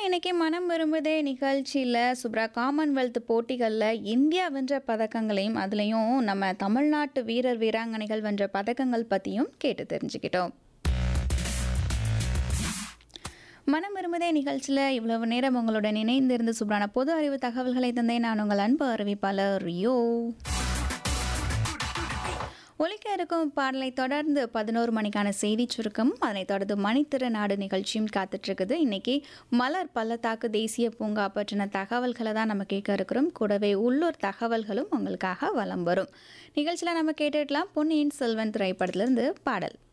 இன்னைக்கு மனம் விரும்புதே நிகழ்ச்சியில் சுப்ரா காமன்வெல்த் போட்டிகளில் இந்தியா வென்ற பதக்கங்களையும் அதுலேயும் நம்ம தமிழ்நாட்டு வீரர் வீராங்கனைகள் வென்ற பதக்கங்கள் பற்றியும் கேட்டு தெரிஞ்சுக்கிட்டோம் மனம் விரும்புதே நிகழ்ச்சியில் இவ்வளவு நேரம் உங்களுடன் இணைந்திருந்து சுப்ரான பொது அறிவு தகவல்களை தந்தேன் நான் உங்கள் அன்பு அறிவிப்பாளர் ரியோ ஒலிக்க இருக்கும் பாடலை தொடர்ந்து பதினோரு மணிக்கான செய்தி சுருக்கம் அதனைத் தொடர்ந்து மணித்திரு நாடு நிகழ்ச்சியும் காத்துட்ருக்குது இன்னைக்கு மலர் பள்ளத்தாக்கு தேசிய பூங்கா பற்றின தகவல்களை தான் நம்ம கேட்க இருக்கிறோம் கூடவே உள்ளூர் தகவல்களும் உங்களுக்காக வலம் வரும் நிகழ்ச்சியில் நம்ம கேட்டுக்கலாம் பொன்னியின் செல்வன் திரைப்படத்திலிருந்து பாடல்